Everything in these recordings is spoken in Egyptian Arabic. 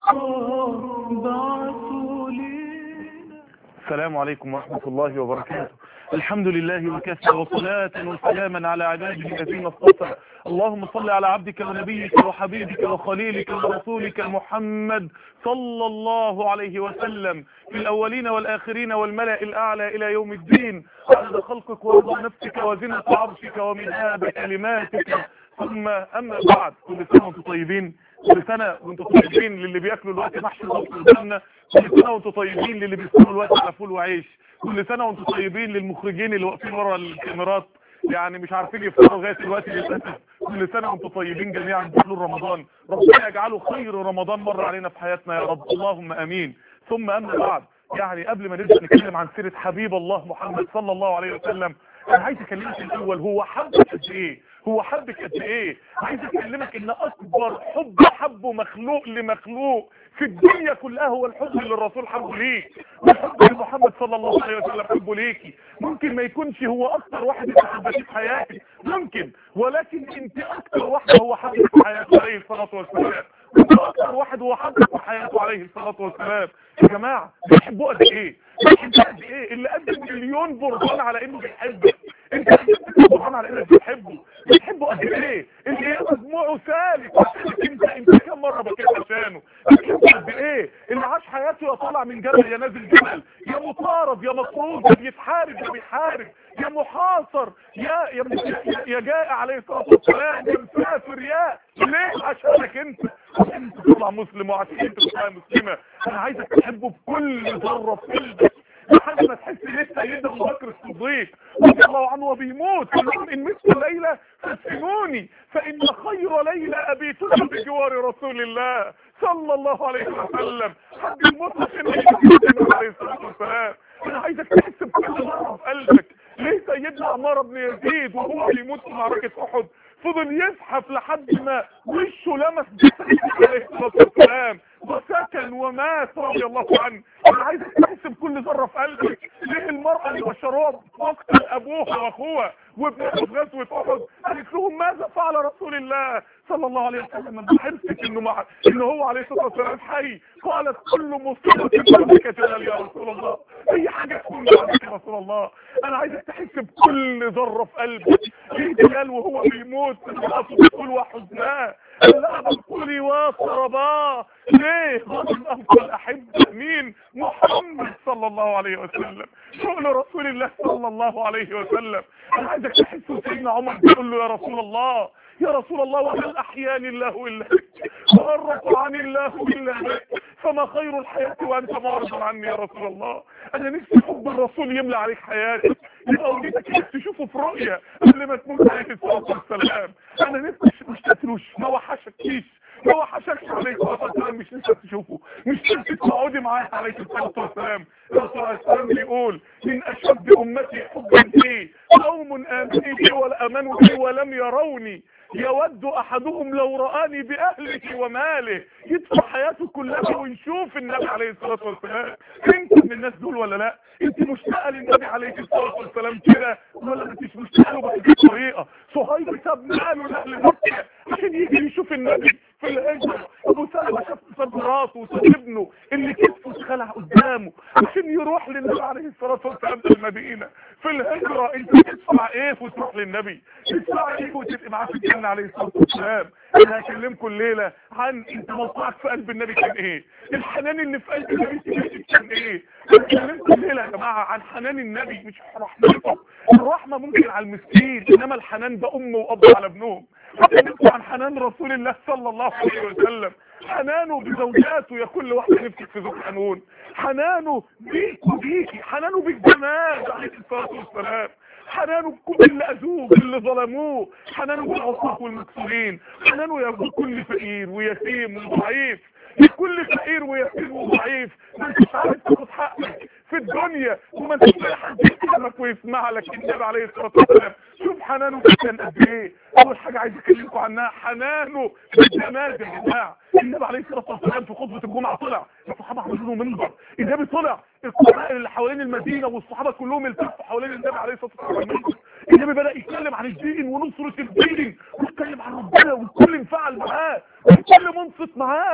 بعثوا لينا السلام عليكم ورحمة الله وبركاته الحمد لله وكفى وصلاة وسلاما على عباده الذين اصطفى اللهم صل على عبدك ونبيك وحبيبك وخليلك ورسولك محمد صلى الله عليه وسلم في الأولين والآخرين والملأ الأعلى إلى يوم الدين عدد خلقك ورضا نفسك وزنة عرشك ومنهاب كلماتك ثم أما بعد كل سنة وانتم طيبين كل سنة وانتم طيبين للي بياكلوا الوقت محشي ضغط قدامنا كل سنة وانتم طيبين للي بيستنوا الوقت على فول وعيش كل سنة وانتم طيبين للمخرجين اللي واقفين ورا الكاميرات يعني مش عارفين يفطروا لغايه دلوقتي للاسف كل سنه وانتم طيبين جميعا بحلول رمضان ربنا يجعله خير رمضان مر علينا في حياتنا يا رب اللهم امين ثم اما بعد يعني قبل ما نبدا نتكلم عن سيره حبيب الله محمد صلى الله عليه وسلم انا عايز اكلمك الاول هو حبك قد ايه هو حبك قد ايه عايز اكلمك ان اكبر حب حبه مخلوق لمخلوق في الدنيا كلها هو الحب اللي الرسول حبه ليك والحب اللي محمد صلى الله عليه وسلم حبه ليكي ممكن ما يكونش هو اكتر واحد انت حبتيه في حياتك ممكن ولكن انت اكتر واحده هو حبك في حياته عليه الصلاه والسلام انت اكتر واحد هو حبك في حياته عليه الصلاه والسلام يا جماعه بتحبوه قد ايه بتحبوه قد ايه اللي قدم مليون برهان على انه بيحبك انت قدمت برهان على انك بتحبه بتحبه قد ايه انت ايه مجموعه سالك انت انت كم مره بكيت عشانه بتحبه قد ايه اللي عاش حياته يا طالع من جبل يا نازل جبل يا مطارد يا مطرود يا بيتحارب يا بيحارب يا محاصر يا يا يا جائع عليه الصلاه والسلام يا مسافر يا ليه عشانك انت عشان انت تطلع مسلم وعشان انت تطلع مسلمه انا عايزك تحبه بكل ذره في قلبك لحد ما تحس لسه سيدنا ابو بكر الصديق رضي الله عنه وبيموت قال ان مت ليله فاسكنوني فان خير ليله ابيتنا بجوار رسول الله صلى الله عليه وسلم حد الموت عشان النبي عليه الصلاه والسلام انا عايزك تحس بكل ذره في قلبك ليه سيدنا عمار بن يزيد وهو بيموت في معركه احد فضل يزحف لحد ما وشه لمس جسد عليه الصلاه والسلام وسكن ومات رضي الله عنه انا عايزك تحس بكل ذره في قلبك ليه المراه اللي بشروها مقتل ابوها واخوها وابنها في غزوه احد قالت لهم ماذا فعل رسول الله صلى الله عليه وسلم بحرصك انه مع انه هو عليه الصلاه والسلام حي قالت كل مصيبه ملكه يا رسول الله اي حاجه تكون معك يا رسول الله انا عايزك تحس بكل ذره في قلبك ليه بلال وهو بيموت بتقول وحزناه لا بقولي وصرباه ليه غضب افضل الاحبه مين محمد صلى الله عليه وسلم شغل رسول الله صلى الله عليه وسلم انا عايزك تحس سيدنا عمر بيقول له يا رسول الله يا رسول الله وهل احياني الله الا بك وهل رفعني الله الا بك فما خير الحياه وانت معرض عني يا رسول الله انا نفسي حب الرسول يملى عليك حياتك يبقى وليدك نفسي تشوفه في رؤيا قبل ما تموت عليه الصلاه والسلام انا نفسي مش تاكلوش ما وحشكيش ما وحشكش عليه الصلاه والسلام مش نفسك تشوفه مش نفسك تقعدي معاه عليه الصلاه والسلام الرسول عليه السلام بيقول من اشد امتي حبا لي قوم امنوا بي والامنوا بي ولم يروني يود احدهم لو رآني باهله وماله يدفع حياته كلها ونشوف النبي عليه الصلاة والسلام انت من الناس دول ولا لا انت مشتاقه للنبي عليه الصلاة والسلام كده ولا ما انتش مشتاقه له بهذه الطريقة صهيب ساب ماله لاهل مكة عشان يجي يشوف النبي في الهجرة ابو سلمة شاف ساب مراته وساب ابنه اللي كتفه اتخلع قدامه عشان يروح للنبي عليه الصلاة والسلام في المدينة في الهجرة انت تدفع ايه وتروح للنبي تدفع ايه وتبقى معاه في الجنة عليه الصلاة والسلام انا هكلمكم الليلة عن انت موقعك في قلب النبي كان ايه الحنان اللي في قلب النبي كان ايه هكلمكم الليلة يا جماعة عن حنان النبي مش رحمته الرحمة ممكن على المسكين انما الحنان ده ام واب على ابنهم هكلمكم عن حنان رسول الله صلى الله عليه وسلم حنانه بزوجاته يا كل واحدة نفسك في زوج حنون حنانه بيك وبيكي حنانه بالجمال عليه الصلاة والسلام حنانه بكل اللي اذوه اللي ظلموه حنانه بالعصاة والمكسورين حنانه يا كل فقير ويتيم وضعيف لكل فقير ويتيم وضعيف ما انتش عارف تاخد حقك في الدنيا وما انتش لاقي حد يكلمك ويسمع لك النبي عليه الصلاه والسلام شوف حنانه كان قد ايه اول حاجه عايز اكلمكم عنها حنانه بالجمال يا جماعه النبي عليه الصلاه والسلام في خطبه الجمعه طلع الصحابه عملوا له منبر النبي طلع القبائل اللي حوالين المدينه والصحابه كلهم التفوا حوالين النبي عليه الصلاه والسلام النبي بدا يتكلم عن الدين ونصره الدين ويتكلم عن ربنا والكل انفعل معاه والكل منصت معاه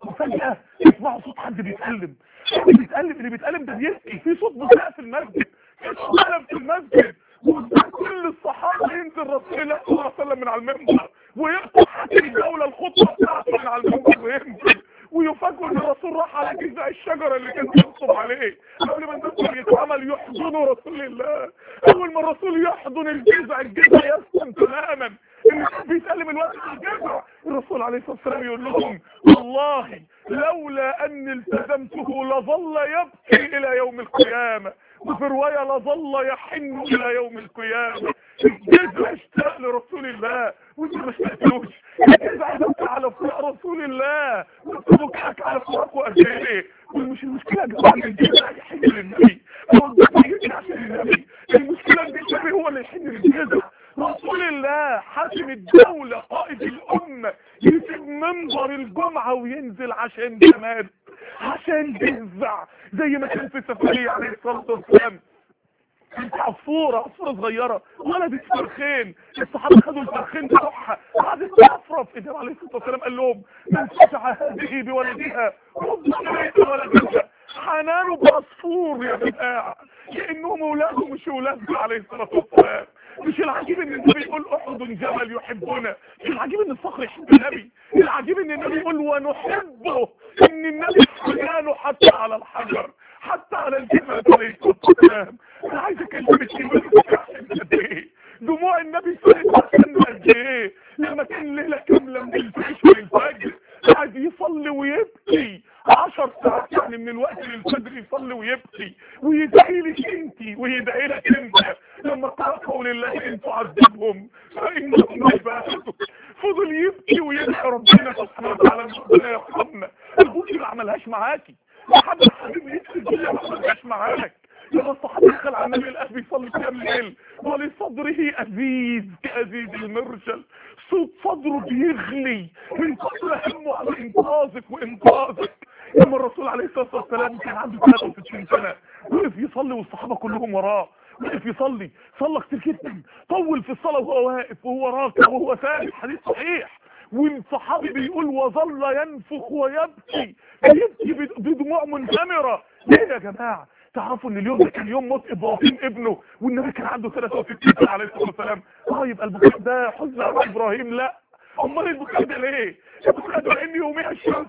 وفجأة يسمعوا صوت حد بيتألم حد بيتألم اللي بيتألم ده بيبكي في صوت بكاء في المسجد في صوت ألم في المسجد وكل الصحابة ينزل رسول الله صلى الله عليه وسلم من على المنبر ويقطع حاكم الدولة الخطبة بتاعته من على المنبر وينزل ويفاجئوا ان الرسول راح على جذع الشجره اللي كان بيخطب عليه قبل ما الناس يتعمل يحضنوا رسول الله اول ما الرسول يحضن الجذع الجذع يسلم تماما اللي كان بيسلم الوقت في الجذع الرسول عليه الصلاه والسلام يقول لهم والله لولا اني التزمته لظل يبكي الى يوم القيامه وفي روايه لظل يحن الى يوم القيامه الجذع اشتاق لرسول الله وانت ما اشتقتلوش الجذع بكى على فراق رسول الله وانت بكاك على فراقه قد ايه والمش المشكله يا جماعه ان الجذع يحن للنبي هو الجذع يحن عشان النبي المشكله ان النبي هو اللي يحن للجذع رسول الله حاكم الدولة قائد الأمة يسيب منبر الجمعة وينزل عشان جمال عشان جذع زي ما كان في سفرية عليه الصلاة والسلام كانت عصفورة عصفورة صغيرة ولدت فرخين الصحابة خدوا الفرخين بتوعها قعدت تفرف النبي عليه الصلاة والسلام قال لهم من شجع هذه بولدها رد إليك ولدها حنانه بعصفور يا جماعة كأنهم اولاده مش اولاده عليه الصلاة والسلام مش العجيب ان النبي يقول احد جبل يحبنا مش العجيب ان الصخر يحب النبي العجيب ان النبي يقول ونحبه ان النبي حنانه حتى على الحجر حتى على الجبل عليه الصلاة والسلام انا عايز اكلمك قد ايه دموع النبي صلى قد ايه لما كان ليلة كاملة من الفجر للفجر قاعد يصلي ويبكي عشر ساعات يعني من الوقت للفجر يصلي ويبكي ويدعي لك انت ويدعي لك انت لما قرأ قول الله ان تعذبهم فانهم عبادك فضل يبكي ويدعي ربنا سبحانه وتعالى ان ربنا يرحمنا البكي ما عملهاش معاكي محمد حبيبي يكفي الدنيا ما عملهاش معاك لما الصحابي دخل على النبي الاب يصلي قيام الليل ولصدره ازيز كازيز المرجل صوت صدره بيغلي من كتر همه على انقاذك وانقاذك لما الرسول عليه الصلاه والسلام كان عنده 63 سنه وقف يصلي والصحابه كلهم وراه وقف يصلي صلى كتير جدا طول في الصلاه وهو واقف وهو راكع وهو ساجد حديث صحيح والصحابي بيقول وظل ينفخ ويبكي بيبكي بدموع منهمره ليه يا جماعه تعرفوا ان اليوم ده كان يوم موت ابراهيم ابنه والنبي كان عنده 63 سنه عليه الصلاه والسلام اه يبقى البكاء ده حزن على ابراهيم لا امال البكاء ده ليه البكاء ده ان يوميها الشمس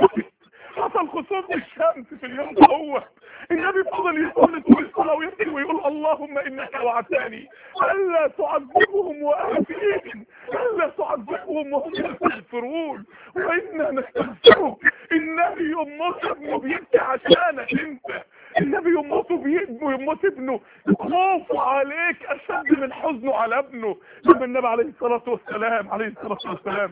حصل خسوف الشمس في اليوم ده هو النبي فضل يصلي طول الصلاه ويبكي ويقول اللهم انك وعدتني الا تعذبهم وانا فيهم الا تعذبهم وهم يستغفرون وانا نستغفرك النبي يموت ابنه بيبكي عشانك انت النبي يموت بيبنه يموت ابنه خوفه عليك اشد من حزنه على ابنه لما النبي عليه الصلاه والسلام عليه الصلاه والسلام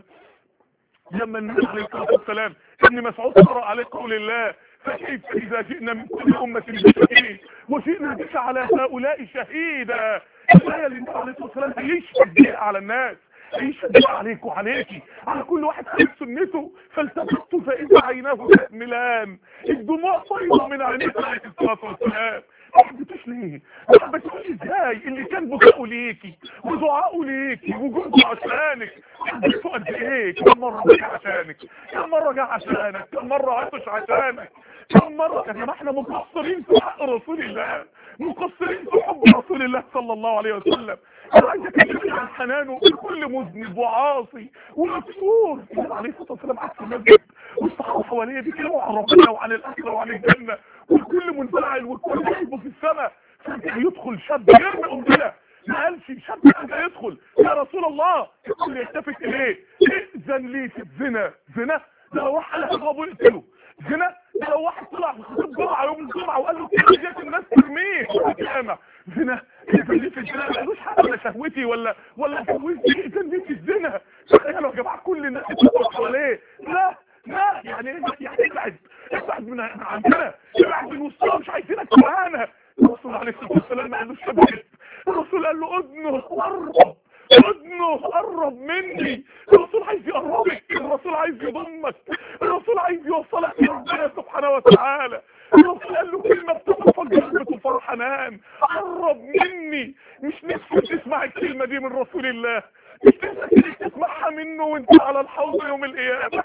لما النبي عليه الصلاه والسلام ابن مسعود قرأ عليه قول الله فكيف إذا جئنا من كل أمة بشهيد وجئنا بك على هؤلاء شهيدا الآية اللي النبي عليه الصلاة والسلام هيشهد بها على الناس هيشهد بها عليك وعليكي على كل واحد خلف سنته فالتفت فإذا عيناه تحملان الدموع طيبة من عينيه عليه الصلاة والسلام ما حبيتوش ليه ما حبيتوش ازاي اللي كان بكاؤه ليكي ودعاؤه ليكي وجوده عشانك حبيته قد ايه كم مره جه عشانك كم مره جه عشانك كم مره عطش عشانك كم مره يا جماعه احنا مقصرين في حق رسول الله مقصرين في حب رسول الله صلى الله عليه وسلم انا عايز اكلمك عن حنانه لكل مذنب وعاصي ومكسور النبي عليه الصلاه والسلام قعد في المسجد والصحابه حواليه بيتكلموا عن ربنا وعن الاخره وعن الجنه والكل منفعل والكل قلبه في السماء فجاه يدخل شاب يرمي قنبله ما قالش شاب فجاه يدخل يا رسول الله الكل يلتفت اليه ائذن لي في الزنا زنا ده لو واحد هضربه يقتله زنا ده لو واحد طلع في خطيب جمعه يوم الجمعه وقال له كده جات الناس ترميه القيامه زنا ائذن لي في الزنا ما قالوش حاجه ولا شهوتي ولا ولا شهوتي ائذن لي في الزنا تخيلوا يا جماعه كل الناس بتدخل حواليه لا لا يعني ايه يعني ابعد ابعد من عندنا ابعد من وسطنا مش عايزينك معانا الرسول عليه الصلاه والسلام ما قالوش ابعد الرسول قال له اذنه قرب اذنه قرب مني الرسول عايز يقربك الرسول عايز يضمك الرسول عايز يوصلك لربنا سبحانه وتعالى الرسول قال له كلمه بتتفجر بتفر حنان قرب مني مش نفسك تسمع الكلمه دي من رسول الله مش نفسك تسمعها منه وانت على الحوض يوم القيامه مش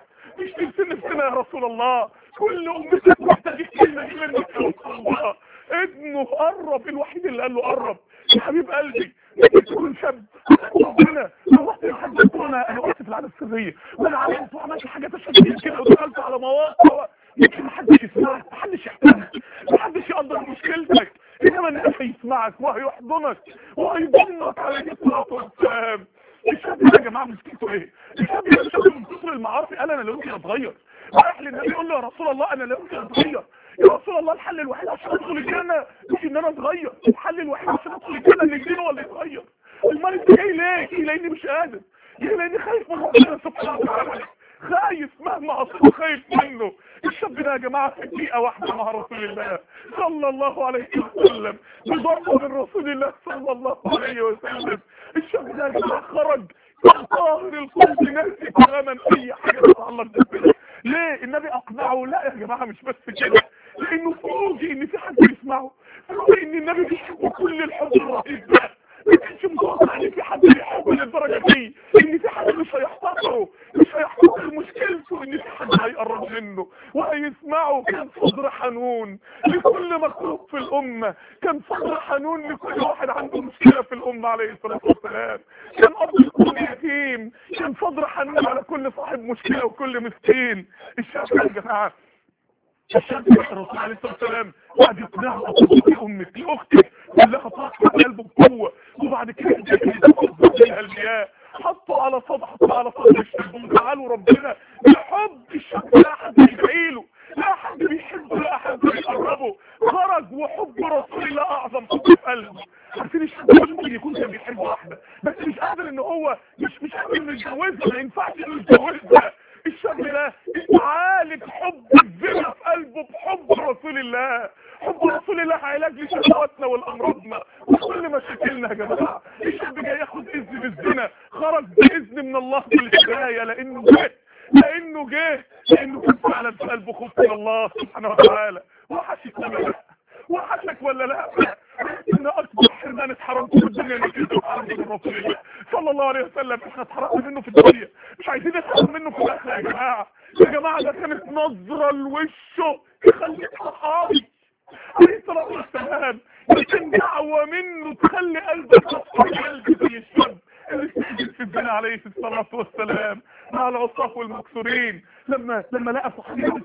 من سن في سنه يا رسول الله كل امتك محتاج كلمه منك يا رسول الله ابنه قرب الوحيد اللي قال له قرب يا حبيب قلبي تكون شاب ربنا رحت لحد انا انا وقفت في العاده السريه وانا عملت وعملت حاجات اشد كده ودخلت على مواقع يمكن محدش يسمعك محدش يحترمك محدش يقدر مشكلتك انما الناس هيسمعك وهيحضنك وهيضمك على الصلاه والسلام الشاب ده يا جماعه مشكلته ايه؟ الشاب ده شاب من كثر المعاصي قال انا لا يمكن اتغير رايح للنبي يقول له يا رسول الله انا لا يمكن اتغير يا رسول الله الحل الوحيد عشان ادخل الجنه مش ان انا اتغير الحل الوحيد عشان ادخل الجنه ان الدين هو اللي يتغير امال انت جاي ليه؟ جاي لاني مش قادر جاي لاني خايف من ربنا سبحانه وتعالى خايف مهما عصيت خايف منه الشاب ده يا جماعه في دقيقه واحده مع رسول الله صلى الله عليه وسلم بضربه من رسول الله صلى الله عليه وسلم الشاب ده يا جماعه خرج طاهر القلب ناسي تماما اي حاجه تتعلق بالبدع ليه النبي اقنعه لا يا جماعه مش بس كده لانه فوجئ ان في حد بيسمعه فوجئ ان النبي بيحب كل الحب الرهيب ده ما كانش متوقع ان في حد بيحبه للدرجه دي ان في حد مش هيحتقره مش هيحتقر مشكلته ان في حد هيقرب منه وهيسمعه كان صدر حنون لكل مخلوق في الامه كان صدر حنون لكل واحد عنده مشكله في الامه عليه الصلاه والسلام كان اب لكل يتيم كان صدر حنون على كل صاحب مشكله وكل مسكين الشاب يا جماعه الشاب الرسول عليه الصلاه والسلام قعد يقنعه لامك لاختك كلها طاقه في قلبه بقوه وبعد كده فيها المياه حطوا على صدر حطوا على صدر الشاب وتعالوا ربنا بحب الشاب لا حد يدعي له لا حد بيحبه لا حد بيقربه خرج وحب رسول الله اعظم حب في قلبه عارفين الشاب ده ممكن يكون كان بيحب واحده بس مش قادر ان هو مش مش قادر انه يتجوزها ما ينفعش انه يتجوزها الشاب ده عالج حب الزنا في قلبه بحب رسول الله حب رسول الله علاج لشهواتنا والامراضنا وكل مشاكلنا يا جماعه الشاب جاي ياخد اذن بالزنا خرج باذن من الله بالهدايه لانه جه لانه جه لانه كان فعلا في قلبه خوف من الله سبحانه وتعالى وحشك ولا لا وحشك ولا لا ان اكبر حرمان اتحرمت في الدنيا انك انت اتحرمت من رسول الله صلى الله عليه وسلم احنا اتحرمنا منه في الدنيا مش عايزين نتحرم منه في الاخره يا جماعه يا جماعه ده كانت نظره لوشه تخليك صحابي عليه الصلاه والسلام لكن دعوه منه تخلي قلبك تصحى قلبي زي الشاب اللي استهدف في الزنا عليه الصلاه والسلام مع العصاة والمكسورين لما لما لقى صحابي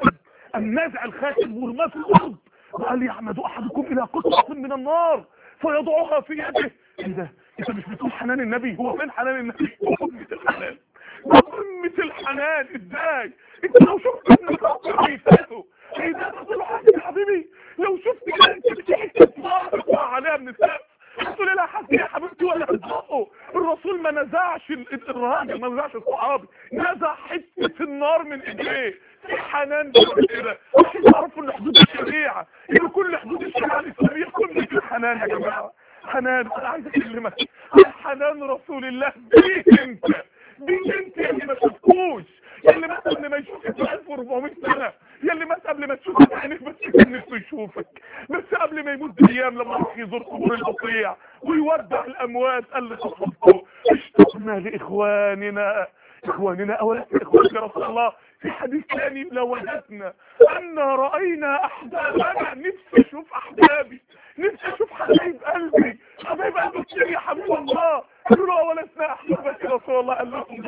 أم نازع الخاتم ورماه في الارض وقال يعمد احدكم الى قطعه من النار فيضعها في يده ايه ده انت مش بتقول حنان النبي هو فين حنان النبي قمه الحنان قمه الحنان ازاي انت لو شفت ابنك عيساته ايه ده تقول يا حبيبي لو شفت كده انت بتحكي تطلع عليها من السقف تقول لها حسبي يا حبيبتي ولا بتزقه الرسول ما نزعش الراجل ما نزعش الصحابي نزع حته النار من ايديه في حنان كده عشان تعرفوا ان حدود الشريعه ان كل حدود الشريعه الاسلاميه كل الحنان يا جماعه حنان انا عايز اكلمك حنان رسول الله بيك انت بيك انت اللي ما شفتوش اللي مات قبل ما يشوفك ب 1400 سنه يا اللي مات قبل ما تشوفك عينيك بس كان نفسه يشوفك بس قبل ما يموت بايام لما راح يزور قبور البقيع ويودع الاموات قال لي صحبته اشتقنا لاخواننا اخواننا اولا اخوانك يا رسول الله في حديث ثاني لوجدنا ان راينا احبابنا نفسي اشوف احبابي نفسي اشوف حبايب قلبي حبايب قلبي كتير يا حبيب الله قالوا له ولسنا احبابك يا رسول الله قال لهم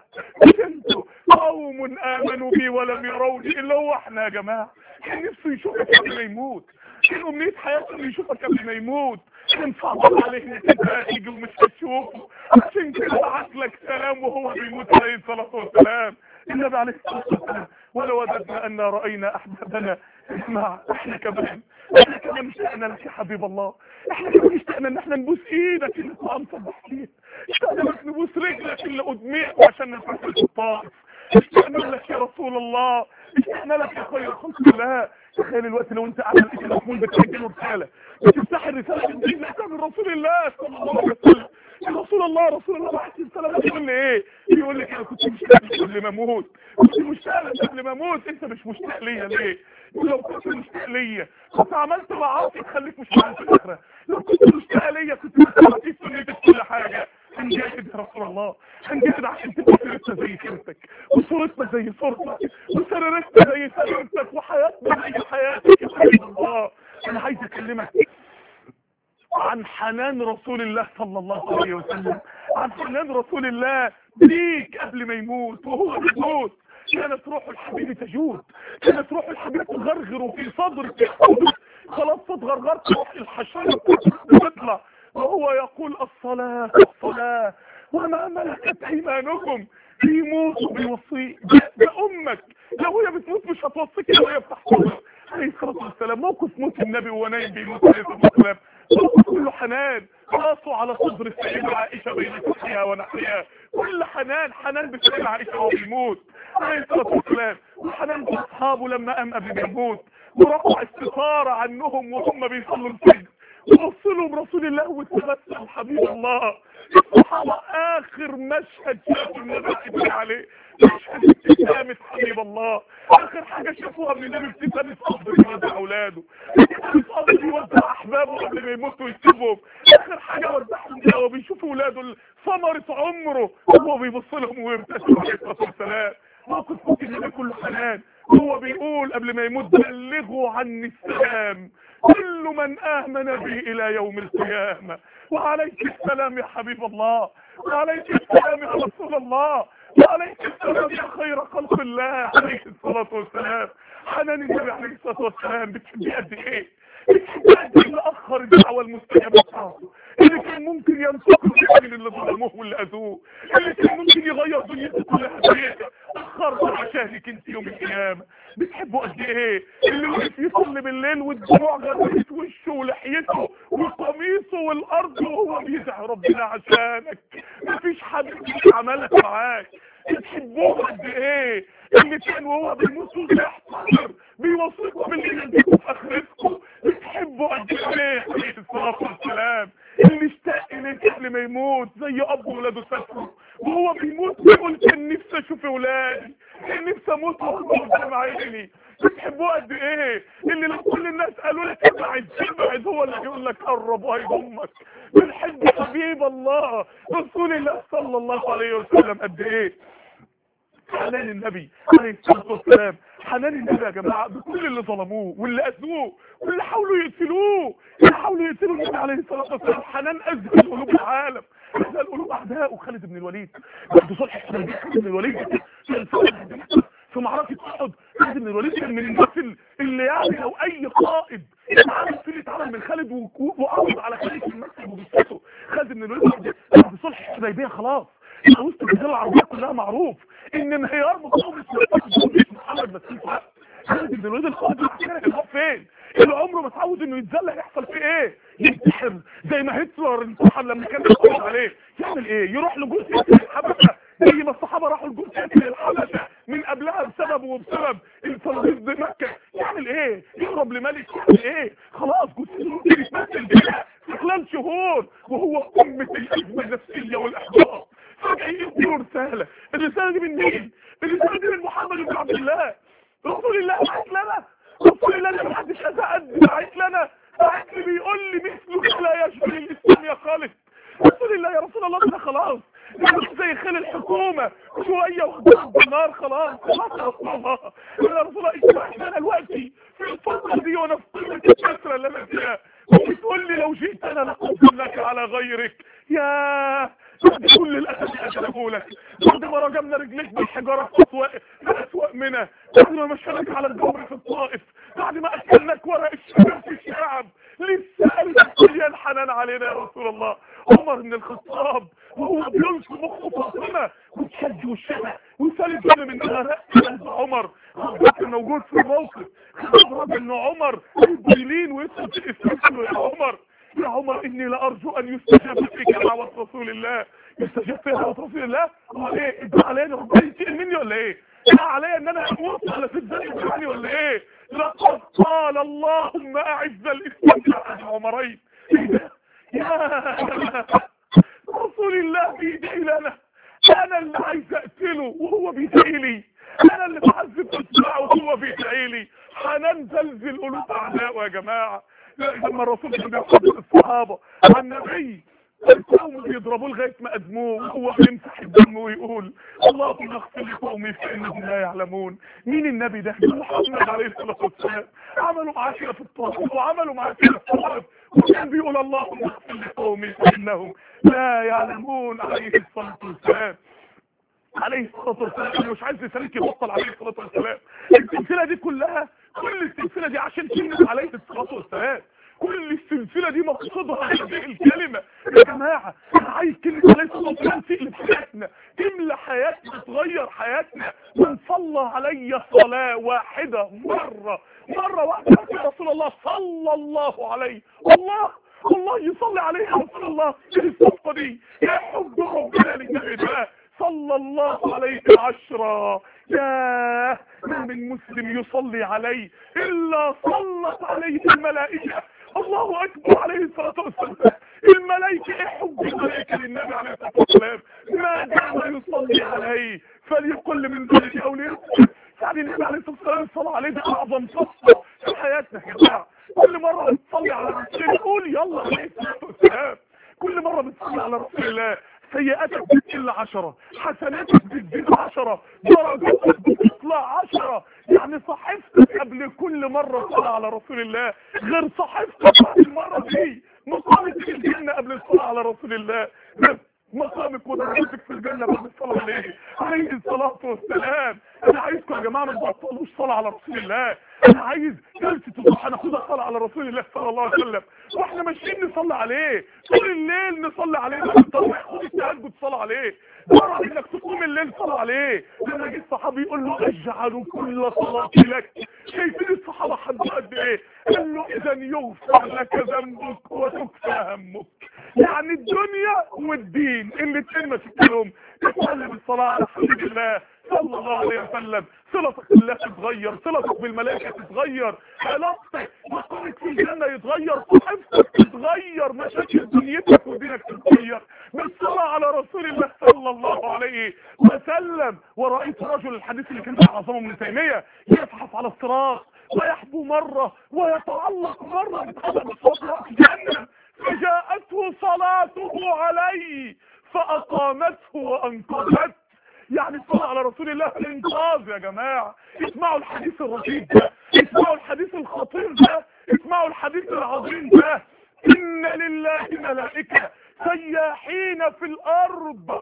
انتوا قوم امنوا بي ولم يروني الا هو احنا يا جماعه كان نفسه يشوفك قبل ما يموت كان امنيه حياته انه يشوفك قبل ما يموت كان صعب عليه انك انت هتيجي ومش هتشوفه عشان كده بعت لك سلام وهو بيموت عليه الصلاه والسلام النبي عليه الصلاه والسلام ولو وددنا ان راينا احبابنا اسمع احنا كمان احنا كمان اشتقنا لك يا حبيب الله احنا كمان اشتقنا ان احنا نبوس ايدك اللي طعم صبحتين اشتقنا لك نبوس رجلك اللي قدميك عشان نفسك في الطائف اشتقنا لك يا رسول الله اشتقنا لك يا خير خلق الله تخيل الوقت لو انت قاعد لقيت المحمول بتسجل رساله بتفتح الرساله تنزل لك من رسول الله صلى الله عليه وسلم يا رسول الله رسول الله عليه السلام يقول لي ايه يقول لك انا كنت مشتاق قبل ما اموت كنت مشتاق قبل ما اموت انت مش مشتاق ليا ليه لو كنت مشتاق ليا كنت عملت معاصي تخليك مش في الاخره لو كنت مشتاق ليا كنت مستعطيت سنتك كل حاجه هنجاهد يا رسول الله هنجاهد عشان تبقى سيرتنا زي سيرتك وصورتنا زي صورتك وسريرتنا زي سريرتك وحياتنا زي حياتك يا حبيب الله انا عايز اكلمك عن حنان رسول الله صلى الله عليه وسلم عن حنان رسول الله ليك قبل ما يموت وهو بيموت كانت روح الحبيب تجود كانت روح الحبيب تغرغر في صدرك يحوز خلاص تتغرغرت روح الحشرة تطلع وهو يقول الصلاة الصلاة وما ملكت ايمانكم بيموت وبيوصي ده امك لو هي بتموت مش هتوصيك لو هي بتحفظك عليه الصلاة والسلام موقف موت النبي وهو نايم بيموت عليه الصلاة والسلام موقف كله حنان راسه على صدر السيدة عائشة بين كفها ونحرها كل حنان حنان بالسيدة عائشة وهو بيموت عليه الصلاة والسلام وحنان بأصحابه لما قام قبل ما يموت ورفع الستارة عنهم وهم بيصلوا الفجر وبص لهم رسول الله وتبسم حبيب الله الصحابة آخر مشهد شافوا النبي عليه مشهد ابتسامة حبيب الله آخر حاجة شافوها من النبي ابتسامة صبر يودع أولاده ابتسامة صبر يودع أحبابه قبل ما يموتوا ويسيبهم آخر حاجة ودعهم كده وهو بيشوف أولاده ثمرة عمره وهو بيبص لهم ويبتسم عليه الصلاة والسلام موقف ممكن النبي كله حنان هو بيقول قبل ما يموت بلغوا عني السلام كل من آمن بي إلى يوم القيامة وعليك السلام يا حبيب الله وعليك السلام يا رسول الله وعليك السلام يا خير خلق الله عليه الصلاة والسلام حنان النبي عليه الصلاة والسلام بتحبي قد ايه بتحبي قد ايه اللي اخر الدعوة المستجابة بتاعته اللي كان ممكن ينتقل من اللي ظلموه واللي اذوه اللي كان ممكن يغير دنيته كلها بيته اخر عشانك انت يوم القيامة بتحبه قد ايه اللي وقف يصلي بالليل والدموع غرقت وشه ولحيته وقميصه والارض وهو بيدعي ربنا عشانك مفيش حد عملها معاك بتحبوه قد ايه اللي كان وهو بيموت وبيحتضر بيوصيكم باللي يديكم في اخرتكم بتحبوا قد ايه عليه الصلاه والسلام اللي اشتاق اليك قبل ما يموت زي اب ولاده سافروا وهو بيموت بيقول كان نفسي اشوف ولادي كان نفسي اموت واخد قدام عيني بتحبوه قد ايه اللي لو كل الناس قالوا لك ابعد ابعد هو اللي يقول لك قرب وهيضمك بنحب حبيب الله رسول الله صلى الله عليه وسلم قد ايه حنان النبي عليه الصلاه والسلام حنان النبي يا جماعه بكل اللي ظلموه واللي اذوه واللي حاولوا يقتلوه اللي حاولوا يقتلوا النبي عليه الصلاه والسلام حنان اذهل قلوب العالم اذهل قلوب اعدائه خالد بن الوليد بعد صلح الحديبيه خالد بن الوليد في معركة أحد خالد بن الوليد كان من الناس اللي يعني لو أي قائد اتعامل في اللي اتعامل من خالد وقعد على خالد في المكتب وبيسكته خالد بن الوليد بعد صلح الحديبيه خلاص وسط الجزيرة العربية كلها معروف ان انهيار مقاومة محمد مسيح خالد بن الوليد القائد العسكري كان فين اللي عمره ما اتعود انه يتذل هيحصل فيه ايه ينتحر زي ما هتلر انتحر لما كان بيتفرج عليه يعمل ايه يروح لجزء الحبشه زي ما الصحابه راحوا لجزء الحبشه من قبلها بسبب وبسبب التنظيف بمكه يعمل ايه يهرب لملك يعمل ايه خلاص جزء ممكن يتمثل بيها في خلال شهور وهو قمه الازمه النفسيه والاحباط فجاه يديله رساله الرساله دي من مين الرساله دي من محمد بن عبد الله رسول الله بعت لنا رسول الله اللي محدش اذى قد بعت لنا بعت لي بيقول لي مثلك لا يشبه الاسلام يا خالد رسول الله يا رسول الله ده خلاص مش زي خيل الحكومة شوية وخدام بالنار خلاص خلاص يا رسول الله يا رسول الله اجتمعنا دلوقتي في الفترة دي وانا في قمة الكسرة اللي انا فيها وبتقول لي لو جئت انا لقلت لك على غيرك يا بعد كل الاسد اجله لك بعد ما رجمنا رجليك بالحجاره في اسواق في اسواق منى بعد ما مشيناك على الجمر في الطائف بعد ما اكلناك ورق الشجر في الشعب لسه قلبك مليان حنان علينا يا رسول الله عمر بن الخطاب وهو بيلقي مخه فاطمه وتشج وشها وسالب دم من غرق قلب عمر كان موجود في الموقف خبر ان عمر يبيلين ويدخل في الاسلام يا عمر يا عمر اني لارجو ان يستجاب فيك دعوة رسول الله يستجاب فيها دعوة رسول الله امال ايه انت عليا ربنا ينتقم مني ولا ايه انا عليا ان انا اموت على سجداني يعني ولا ايه لقد قال اللهم اعز الاسلام بعد عمرين ايه ده يا رسول الله بيدعي لنا انا اللي عايز اقتله وهو بيدعي لي انا اللي بعذب اسمعه وهو بيدعي لي حنان زلزل قلوب اعدائه يا جماعه لما الرسول كان بيحدث الصحابه عن نبي القوم بيضربوه لغايه ما ادموه وهو بيمسح الدم ويقول اللهم اغفر لقومي فانهم لا يعلمون مين النبي ده محمد عليه الصلاه والسلام عملوا معاه كده في الطائف وعملوا معاه كده في الطائف وكان بيقول اللهم اغفر لقومي فانهم لا يعلمون عليه الصلاه والسلام عليه الصلاه والسلام انا مش عايز لسانك يبطل عليه الصلاه والسلام السلسله دي كلها كل السلسله دي عشان كلمه عليه الصلاه والسلام كل السلسله دي مقصودها هذه الكلمه يا جماعه انا عايز كلمه عليه الصلاه والسلام تقلب حياتنا تملى حياتنا تغير حياتنا من صلى علي صلاه واحده مره مره واحده يا رسول الله صلى الله عليه الله الله يصلي عليه يا رسول الله ايه الصفقه دي يا حب ربنا للنبي ده صلى الله عليه عشرا يا ما من مسلم يصلي عليه إلا صلت عليه الملائكة الله أكبر عليه الصلاة والسلام الملائكة ايه حب الملائكة للنبي عليه الصلاة والسلام ما دام يصلي عليه فليقل من ذلك أو ليرسل يعني النبي عليه الصلاة والسلام الصلاة عليه دي أعظم صفة في حياتنا يا جماعة كل مرة بتصلي على رسول الله قول يلا عليه الصلاة والسلام كل مرة بتصلي على رسول الله سيئاتك بتقل عشرة حسناتك بتزيد عشرة درجاتك بتطلع عشرة يعني صحيفتك قبل كل مرة صلاة على رسول الله غير صحيفتك بعد المرة دي مقامك في الجنة قبل الصلاة على رسول الله مقامك ودرجتك في الجنة بعد الصلاة عليه عليه الصلاة والسلام انا عايزكم يا جماعة ما تبطلوش صلاة على رسول الله انا عايز جلسة الضحى ناخدها صلاة على رسول الله صلى الله عليه وسلم واحنا ماشيين نصلي عليه طول الليل نصلي عليه التراويح خد التهجد صلى عليه جرب انك تقوم الليل صلى عليه لما جه الصحابي يقول له اجعل كل صلاتي لك شايفين الصحابة حد قد ايه قال له اذا يغفر لك ذنبك وتكفى همك يعني الدنيا والدين الاثنين ما تتكلم تتعلم الصلاة على حبيب الله صلى الله عليه وسلم صلتك بالله تتغير صلتك بالملائكة تتغير علاقتك مقامك في الجنة يتغير صحفتك تتغير مشاكل دنيتك ودينك تتغير بالصلاة على رسول الله صلى الله عليه وسلم ورأيت رجل الحديث اللي كان عظمه من تيمية يزحف على الصراط ويحبو مرة ويتعلق مرة بقدم الصلاة في جهنم فجاءته صلاته عليه فأقامته وأنقذته يعني الصلاة على رسول الله الانقاذ يا جماعة اسمعوا الحديث الرشيد ده اسمعوا الحديث الخطير ده اسمعوا الحديث العظيم ده ان لله ملائكة سياحين في الارض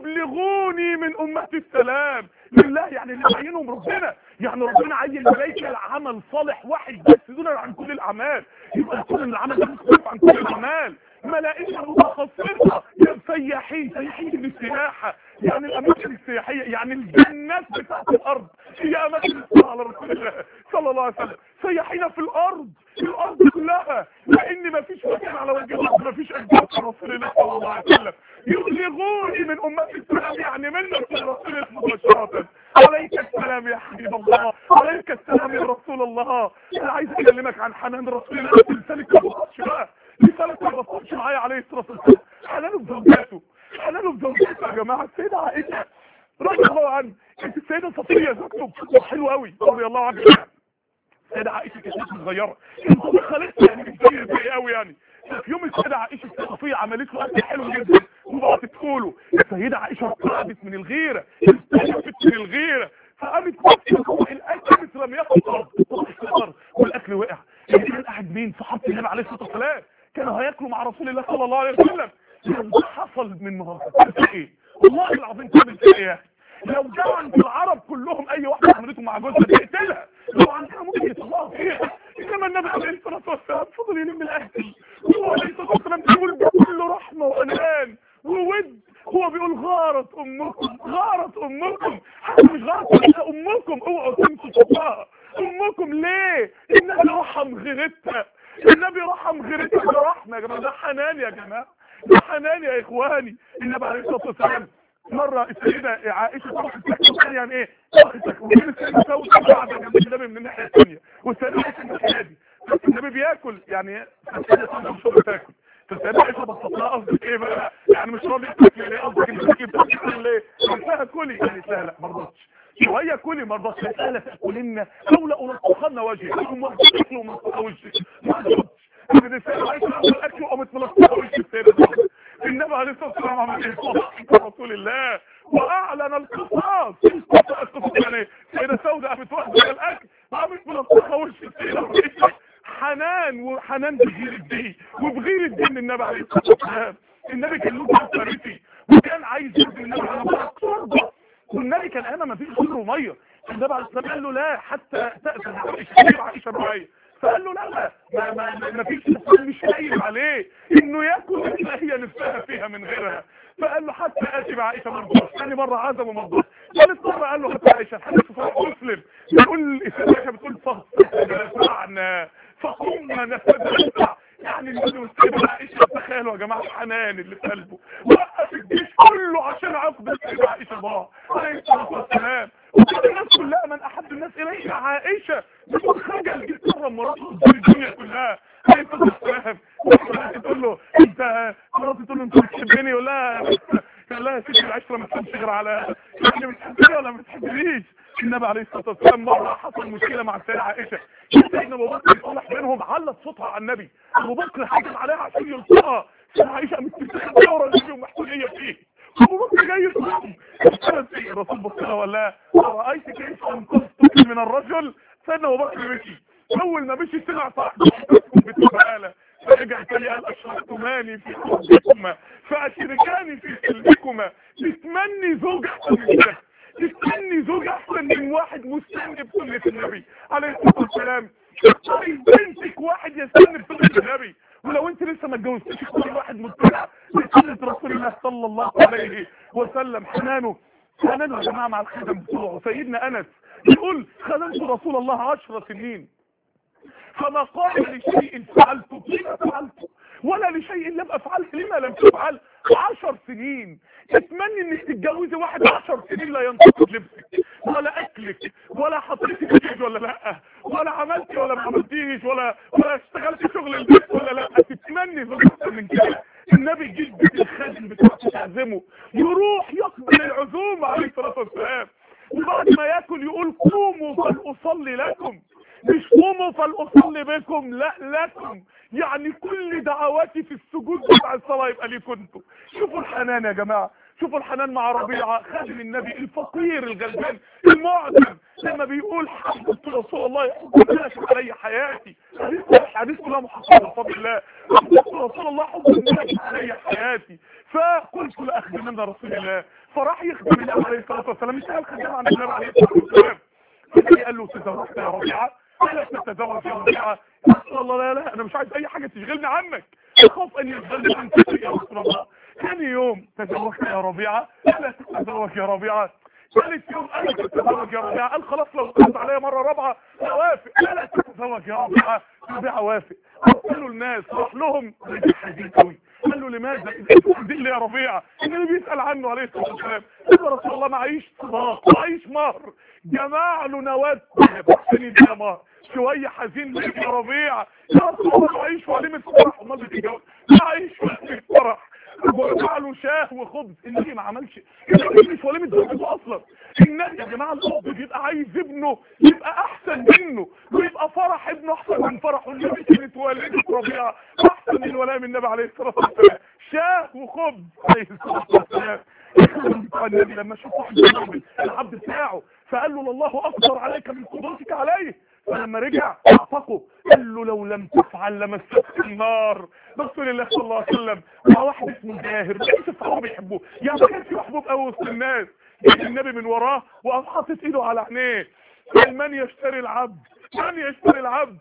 يبلغوني من امتي السلام لله يعني اللي عينهم ربنا يعني ربنا عين ملائكة العمل صالح واحد بس دون عن كل الاعمال يبقى كل العمل ده مختلف عن كل الاعمال ملائكة متخصصة سياحين سياحين للسياحة يعني الاماكن السياحية يعني الجنات بتاعت الارض هي اماكن الصلاة على رسول الله صلى الله عليه وسلم سياحين في الارض الارض كلها لان ما فيش مكان على وجه الارض ما فيش اجداد رسول الله صلى الله عليه وسلم يبلغوني من امتي السلام يعني منك يا رسول الله مباشرة عليك السلام يا حبيب الله عليك السلام يا رسول الله انا عايز اكلمك عن حنان رسول الله لسانك ما بطلش بقى لسانك ما بطلش معايا عليه الصلاه والسلام حنانه في زوجاته حنانه في زوجاته يا جماعه السيده عائشه رضي الله عنها كانت السيده صفيه زوجته حلوه قوي رضي الله عنها السيده عائشه كانت صغيره كانت خالتها يعني كبيره زي قوي يعني في يوم السيده عائشه الصفيه عملت له اكل حلو جدا وبعتت له السيده عائشه تعبت من الغيره استهدفت من الغيره فقامت الاكل مثل لم ياخد الارض والاكل وقع كان قاعد مين صحابه النبي عليه الصلاه والسلام كانوا هياكلوا مع رسول الله صلى الله عليه وسلم حصل من مهارات ايه والله العظيم تعمل ايه لو جاء عند العرب كلهم اي واحده عملته مع جوزها تقتلها لو عندها ممكن يطلعوا فيها انما النبي عليه الصلاه والسلام فضل يلم الاهل هو عليه الصلاه والسلام بيقول بكل رحمه وانان وود هو بيقول غارت امكم غارت امكم حتى مش غارت امكم اوعوا تنسوا صوتها امكم ليه النبي رحم غيرتها النبي رحم غيرتها برحمه يا جماعه ده حنان يا جماعه ده حنان يا اخواني النبي عليه الصلاه والسلام مرة السيدة عائشة راحت تاكل يعني ايه راحت تاكل وكان السيدة سوت قاعدة جنب النبي من الناحية الثانية والسيدة عائشة من الناحية دي بس النبي بياكل يعني السيدة سوت مش راضية تاكل فالسيدة عائشة بسط لها قصدك ايه بقى يعني مش راضية تاكل ليه قصدك انت بتاكل ليه قلت لها كلي قالت لها لا ما رضتش شوية كلي ما رضتش قالت لها تاكلن لولا انطخن وجهي لكم وجهك ومنطقة وجهك ما رضتش من السيدة عائشة عمل الاكل وقامت ملطخة وجه السيدة عليه الصلاه والسلام عمل ايه صدق رسول الله واعلن القصاص القصاص يعني سيده سوداء قامت واخده الاكل وقامت ملطخه وش السيده حنان وحنان بغير الدين وبغير الدين النبي عليه الصلاه والسلام النبي كان له فارسي وكان عايز يدي النبي على مرض والنبي كان انا ما فيش غيره وميه النبي عليه الصلاه قال له لا حتى تاذن عائشه عائشه معايا فقال له لا ما ما ما فيش مش لاقي عليه انه ياكل اللي هي نفسها فيها من غيرها فقال له حتى اتي بعائشه مرضى ثاني مره عزم مرضى ثالث مره قال له حتى عائشه الحديث في صحيح مسلم بيقول عائشه بتقول فاستمعنا فقمنا نتدفع يعني النبي والسيدة عائشة تخيلوا يا جماعة الحنان اللي في قلبه وقف الجيش كله عشان عقد السيدة عائشة ضاع عليه الصلاة والسلام وكل الناس كلها من أحب الناس إليه عائشة بتقول خرج الجيش كرم مراته في الدنيا كلها عليه الصلاة والسلام تقول له أنت مراتي تقول له أنت بتحبني ولا قال لها يا ستي العشرة ما تكونش غير على يعني بتحبني ولا ما بتحبنيش النبي عليه الصلاه والسلام مره حصل مشكله مع السيده عائشه سيدنا ابو بكر يصلح بينهم علت صوتها على النبي ابو بكر حكم عليها عشان يلقاها السيده عائشه قامت تمسك ورا النبي ومحتويه فيه ابو بكر جاي يصلح الرسول بص لها ولا رايت كيف انقذتك من الرجل سيدنا ابو بكر مشي اول ما مشي سمع صاحبه بتبقاله فرجع تاني قال اشركتماني في حبكما فاشركاني في سلمكما تتمني زوج احسن من ده تستني زوج احسن من واحد مستني بسنة النبي عليه الصلاة والسلام اختاري بنتك واحد يستني بسنة النبي ولو انت لسه ما اتجوزتش اختاري واحد متبع بسنة رسول الله صلى الله عليه وسلم حنانه حنانه يا جماعة مع الخدم بتوعه سيدنا انس يقول خدمت رسول الله عشر سنين فما قال لشيء فعلته لما فعلته ولا لشيء لم افعله لما لم تفعل عشر سنين اتمنى انك تتجوزي واحد عشر سنين لا ينتقد لبسك ولا اكلك ولا حطيتي بيج ولا لا ولا عملتي ولا ما عملتيش ولا ولا اشتغلتي شغل البيت ولا لا تتمني اكتر من كده النبي جد الخادم بتاعته تعزمه يروح يقبل العزومه عليه الصلاه والسلام وبعد ما ياكل يقول قوموا فلاصلي لكم مش قوموا فلاصلي بكم لا لكم يعني كل دعواتي في السجود بتاع الصلاه يبقى ليكم انتوا شوفوا الحنان يا جماعه شوفوا الحنان مع ربيعه خادم النبي الفقير الغلبان المعدم لما بيقول حببت رسول الله يحب علي حياتي حديث كلها محققه بفضل الله حببت رسول الله حب النبي علي حياتي فقلت لاخدم من رسول الله فراح يخدم النبي عليه الصلاه والسلام مش قال خدام عن النبي عليه الصلاه والسلام قال له تزوجت يا ربيعه لا تتزوج يا ربيعه الله لا لا انا مش عايز اي حاجه تشغلني عنك اخاف ان يشغلني عنك يا رسول الله ثاني يوم تزوجت يا ربيعه لا تتزوج يا ربيعه ثالث يوم انا تتزوج يا ربيعه قال خلاص لو قلت عليا مره رابعه اوافق لا لا تتزوج يا ربيعه ربيعه وافق قالوا الناس راح لهم حزين قوي قال له لماذا دي اللي يا ربيعه النبي بيسال عنه عليه الصلاه والسلام قال له رسول الله معيش صداق معيش مهر جمع له نواه بحسني دي مهر شويه حزين ليك يا ربيعه يا رسول الله معيش وليمه فرح امال بتتجوز معيش وليمه فرح وجمع له شاه وخبز النبي ما عملش النبي مش وليمه زوجته اصلا النبي يا جماعه الاب بيبقى عايز ابنه يبقى احسن منه ويبقى فرح ابنه احسن من فرحه النبي كانت والده ربيعه احسن من ولاء النبي عليه الصلاه والسلام شاه وخبز عليه الصلاه والسلام النبي لما شاف واحد العبد بتاعه فقال له الله اكبر عليك من قدرتك عليه فلما رجع اعتقه قال له لو لم تفعل لمستك النار رسول الله صلى الله عليه وسلم مع واحد اسمه جاهر ليس الصحابه بيحبوه يعني ما كانش محبوب قوي وسط الناس جه النبي من وراه وقام حاطط ايده على عينيه قال من يشتري العبد من يشتري العبد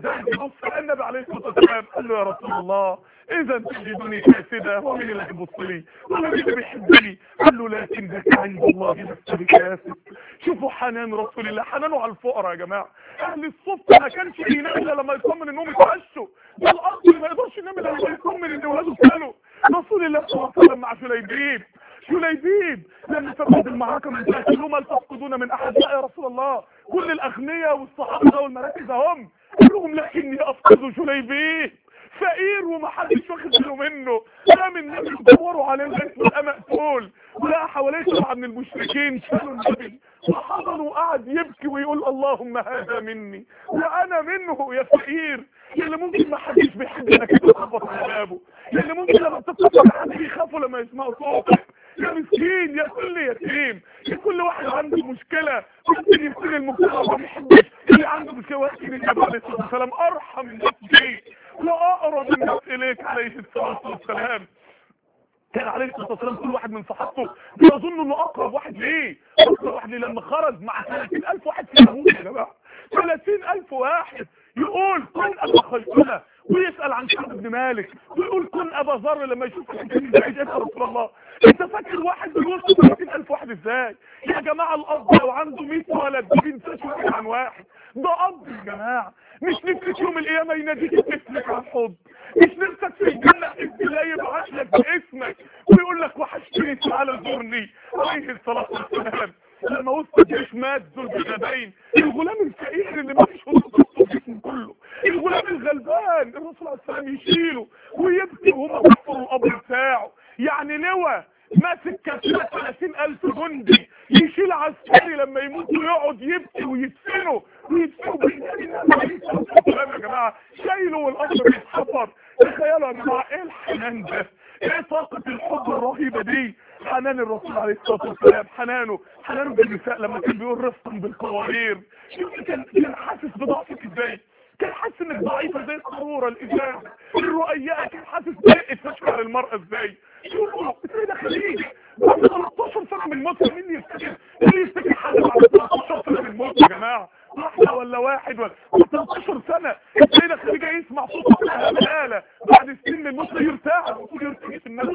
بص النبي عليه الصلاه والسلام قال له يا رسول الله اذا تجدني كاسدا ومن اللي هيبص لي ومن اللي بيحبني قال له لكن ذاك عند الله نفسي كاسد شوفوا حنان رسول الله حنانه على الفقراء يا جماعه اهل الصف ما كانش ينام الا لما يطمن انهم يتعشوا ده الارض اللي ما يقدرش ينام الا لما يطمن ان ولاده كانوا رسول الله صلى الله عليه وسلم مع شليبيب شليبيب لما تبعد المعركه من ذلك لهم هل تفقدون من احد لا يا رسول الله كل الاغنياء والصحابه والمراكز هم قال لهم لكني افقد شليبيب فقير ومحدش واخد باله منه قام النبي يدوروا عليه لغايه ما لقى مقتول ولقى حواليه سبعه من المشركين شالوا النبي وحضنوا وقعد يبكي ويقول اللهم هذا مني وانا منه يا فقير اللي ممكن ما حدش بيحب انك تخبط على بابه اللي ممكن لما تتصل حد بيخافوا لما يسمعوا صوتك يا مسكين يا كل يتيم يا كل واحد عنده مشكلة ممكن يكون المجتمع ما بيحبش اللي عنده مشكلة وقت النبي عليه الصلاة والسلام أرحم الناس بيك لا أقرب الناس إليك عليه الصلاة والسلام كان عليه الصلاه والسلام كل واحد من صحابته بيظن انه اقرب واحد ليه اقرب واحد ليه لما خرج مع 30000 واحد في اليهود يا جماعه 30000 واحد يقول كن ابا خيثمه ويسال عن كعب بن مالك ويقول كن ابا ذر لما يشوف الحديث بعيد يا رسول الله انت فاكر واحد بيوصل 30000 واحد ازاي يا جماعه الاب لو عنده 100 ولد ما بينساش واحد عن واحد ده اب يا جماعه مش نفسك يوم القيامه يناديك باسمك على الحب مش نفسك في الجنه الله يبعث لك باسمك ويقول لك وحشتني تعالى زورني عليه الصلاه والسلام لما وسط الجيش مات ذو الجبين الغلام الفقير اللي ما فيش في الجسم كله الغلام الغلبان الرسول عليه السلام يشيله ويبكي وهم بيحفروا القبر بتاعه يعني لواء ماسك كتيبة 30000 جندي يشيل عسكري لما يموت ويقعد يبكي ويدفنه ويدفنه بالكلام يا جماعه شايله والقبر بيتحفر تخيلوا يا جماعه ايه الحنان ده ايه طاقه الحب الرهيبه دي حنان الرسول عليه الصلاه والسلام حنانه حنانه بالنساء لما كان بيقول رفقا بالقوارير كان كان حاسس بضعفك ازاي كان حاسس انك ضعيفه زي القاروره الازاز الرؤياء كان حاسس برقه تشعر المراه ازاي شوفوا السيده خديجه بعد 13 سنه من موتها مين يفتكر مين يفتكر حاجه بعد 13 سنه من موت يا جماعه واحده ولا واحد ولا 13 سنه السيده خديجه يسمع صوت الاله بعد سنين من موتها يرتاح المفروض يرتاح في الناس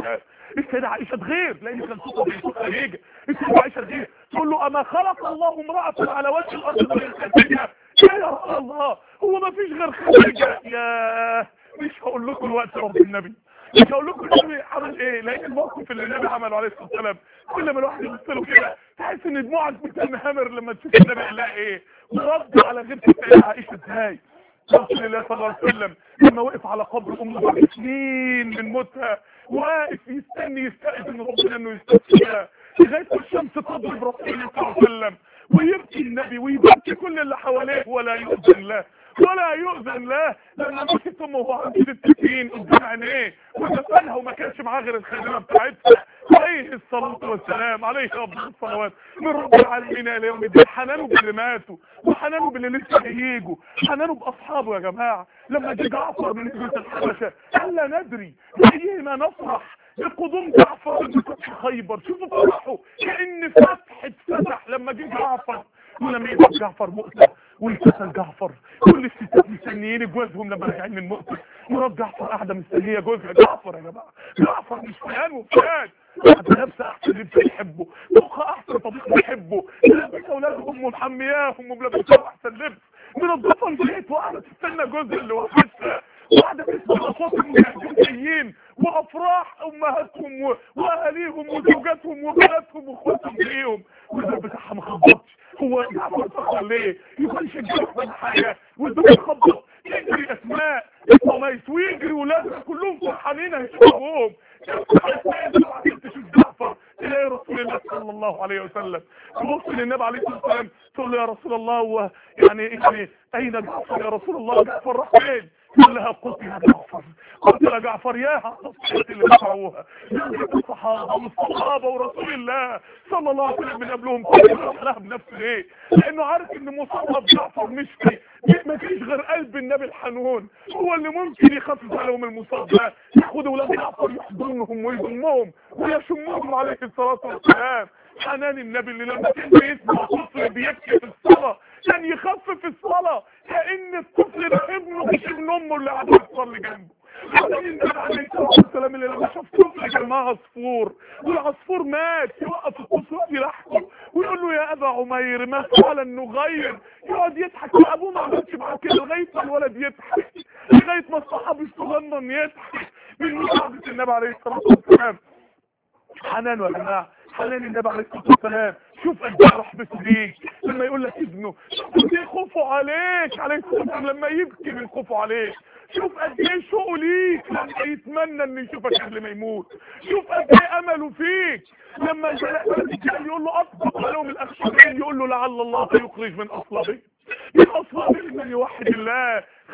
السيده عائشه تغير لان كان صوتها زي صوت خديجه السيده عائشه تغير تقول له اما خلق الله امراه على وجه الارض غير خديجه يا رسول الله هو ما فيش غير خديجه يا مش هقول لكم الوقت رب النبي مش هقول لكم النبي عمل ايه لان الموقف اللي النبي عمله عليه الصلاه والسلام كل ما الواحد يبص له كده تحس ان دموعك بتنهمر لما تشوف النبي قال لها ايه ورد على غير السيده عائشه ازاي رسول الله صلى الله عليه وسلم لما وقف على قبر امه بعد سنين من موتها واقف يستني يستأذن ربنا انه يستغفرها لغايه الشمس تضرب رسول الله صلى الله عليه وسلم ويبكي النبي ويبكي كل اللي حواليه ولا يؤذن له ولا يؤذن له لما مشيت امه وهو عنده ست سنين قدام عينيه ودفنها وما كانش معاه غير الخزانه بتاعتها عليه الصلاه والسلام عليه افضل الصلوات من رب العالمين الى يوم الدين حنانه باللي ماتوا وحنانه باللي لسه هيجوا حنانه باصحابه يا جماعه لما جه جعفر من هجره الحبشه قال لا ندري بايهما نفرح بقدوم جعفر من فتح خيبر شوفوا فرحوا كان فتح اتفتح لما جه جعفر ولما يبقى جعفر مؤتة والكسل جعفر كل الستات مستنيين جوازهم لما راجعين من مؤتة مرات جعفر قاعده مستنيه جوزها جعفر يا جماعه جعفر مش فلان وفلان قاعده لابسه احسن لبس بيحبه طبخه احسن طبيخ بيحبه لابسه اولادهم ومحمياهم وملبسهم احسن لبس منظفه البيت وقاعده تستنى جوزها اللي وحشها وقاعده تسمع اصوات المجاهدين وافراح امهاتهم و- واهاليهم وزوجاتهم وبناتهم واخواتهم ليهم والباب بتاعها ما خبطش هو جعفر اتاخر ليه؟ يكونش الجرح ولا حاجه والباب يخبط يجري اسماء وميس ويجري ولادها كلهم فرحانين هيشوفوهم تشوف جعفر تلاقي رسول الله صلى الله عليه وسلم تبص للنبي عليه الصلاه والسلام تقول له يا رسول الله و يعني يعني اين جعفر يا رسول الله جعفر راح فين؟ قال لها قلت يا جعفر قلت يا جعفر يا الصحابة اللي دفعوها الصحابة والصحابة ورسول الله صلى الله عليه وسلم من قبلهم كل راح لها بنفسه ليه؟ لانه عارف ان مصاب جعفر مش في ما فيش غير قلب النبي الحنون هو اللي ممكن يخفف عليهم المصاب ده ياخدوا ولاد جعفر يحضنهم ويضمهم ويشمهم عليه الصلاة والسلام حنان النبي اللي لما كان بيسمع طفل بيبكي في الصلاة كان يخفف الصلاة كأن الطفل ده ابنه مش ابن امه اللي قاعد يصلي جنبه حنان النبي عليه الصلاة والسلام اللي لما شاف طفل كان معاه عصفور والعصفور مات يوقف الطفل ويقعد يلحقه ويقول له يا ابا عمير ما فعل النغير يقعد يضحك وابوه ما عملش معاه كده لغايه ما الولد يضحك لغايه ما الصحابي الصغنن يضحك من مساعدة النبي عليه الصلاة والسلام حنان يا جماعه حنان النبي عليه الصلاه والسلام شوف قد ايه رحمته بيك لما يقول لك ابنه شوف قد ايه خوفه عليك عليه الصلاه والسلام لما يبكي من خوفه عليك شوف قد ايه شوقه ليك لما يتمنى انه يشوفك قبل ما يموت شوف قد ايه امله فيك لما يقول له اطبق عليهم الاخشبين يقول له لعل الله يخرج من اصلابهم من اصلابهم من يوحد الله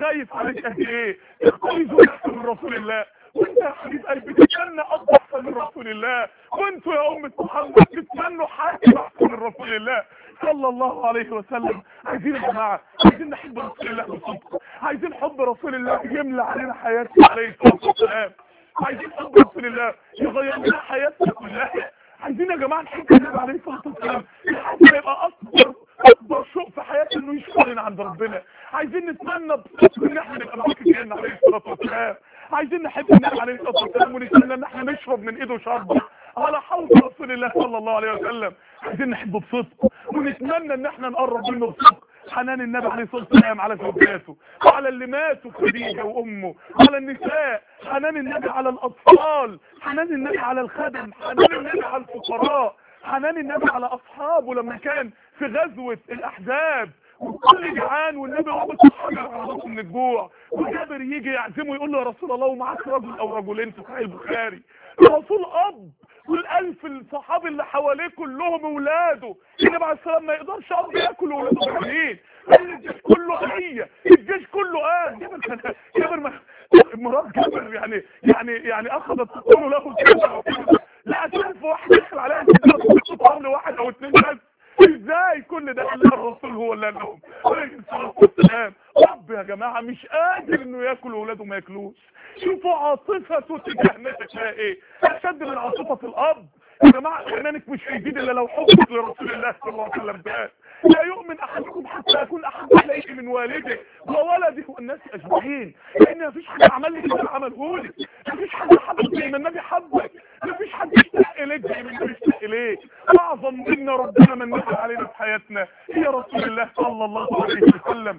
خايف عليك قد ايه اختاري زوج احسن من رسول الله وانت يا حبيب قلبي تتمنى اب احسن من رسول الله وانتوا يا امة محمد تتمنوا حاكم احسن من رسول الله صلى الله عليه وسلم عايزين يا جماعه عايزين نحب رسول الله بصدق عايزين حب رسول الله يملى علينا حياتنا عليه الصلاه والسلام عايزين حب رسول الله يغير لنا حياتنا كلها عايزين يا جماعه نحب النبي عليه الصلاه والسلام لحد ما يبقى اكبر اكبر شوق في حياتنا انه يشكرنا عند ربنا عايزين نتمنى بصدق ان احنا نبقى معاك الجنه عليه الصلاه والسلام عايزين نحب النبي عليه الصلاه والسلام ونتمنى ان احنا نشرب من ايده شربه على حوض رسول الله صلى الله عليه وسلم عايزين نحبه بصدق ونتمنى ان احنا نقرب منه بصدق حنان النبي عليه الصلاه والسلام على زوجاته وعلى اللي ماتوا خديجه وامه على النساء حنان النبي على الاطفال حنان النبي على الخدم حنان النبي على الفقراء حنان النبي على اصحابه لما كان في غزوه الاحزاب وكل جعان والنبي رابط الحجر على راسه من الجوع وجابر يجي يعزمه يقول له يا رسول الله ومعاك رجل او رجلين في صحيح البخاري الرسول اب والالف الصحابي اللي حواليه كلهم اولاده النبي عليه السلام ما يقدرش اب ياكل اولاده بعدين الجيش كله هي الجيش كله قام جابر كان جابر ما- مرات جابر يعني يعني يعني اخذت تقول له كده لا ألف واحد دخل عليها طعم واحد او اثنين بس ازاي كل ده قال الرسول هو اللي قال لهم عليه الصلاه والسلام رب يا جماعه مش قادر انه ياكل واولاده ما ياكلوش شوفوا عاطفته تجاه نفسها ايه اشد من عاطفه الاب يا جماعه حنانك مش هيزيد الا لو حبك لرسول الله صلى الله عليه وسلم ده لا يؤمن احدكم حتى يكون احب اليه من والده وولده والناس اجمعين لان مفيش حد عمل لي كده عمله لك مفيش حد حبك زي ما النبي حبك مفيش حد يشتاق اليك زي ما النبي يشتاق اليك اعظم منا ربنا من نزل علينا في حياتنا هي رسول الله صلى الله عليه وسلم